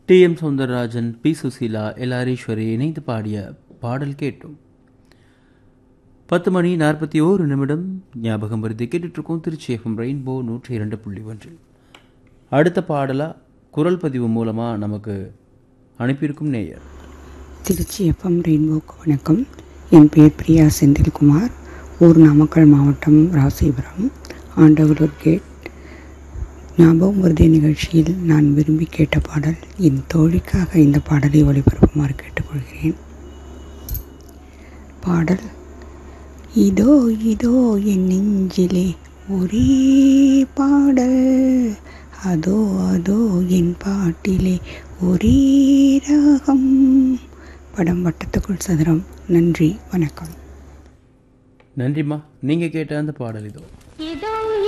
D M Soundararajan P Susheela L R Eswari இணைந்து பாடிய பாடல் கேட்டோம் பத்து மணி நாற்பத்தி ஓரு நிமிடம் ஞாபகம் வருது கேட்டுட்ருக்கோம் திருச்சி எஃப்எம் ரெயின்போ நூற்றி இரண்டு புள்ளி ஒன்று அடுத்த பாடலாக குரல் பதிவு மூலமாக நமக்கு அனுப்பியிருக்கும் நேயர் திருச்சி எஃப்எம் ரெயின்போக்கு வணக்கம் என் பேர் பிரியா செந்தில்குமார் ஊர் நாமக்கல் மாவட்டம் ராசிபுரம் ஆண்டவலூர் கேட் ஞாபகம் வருதே நிகழ்ச்சியில் நான் விரும்பி கேட்ட பாடல் என் தோழிக்காக இந்த பாடலை ஒளிபரப்புமாறு கேட்டுக்கொள்கிறேன் பாடல் இதோ இதோ என் நெஞ்சிலே ஒரே பாடல் அதோ அதோ என் பாட்டிலே ஒரே ராகம் படம் வட்டத்துக்குள் சதுரம் நன்றி வணக்கம் நன்றிம்மா நீங்கள் கேட்ட அந்த பாடல் இதோ இதோ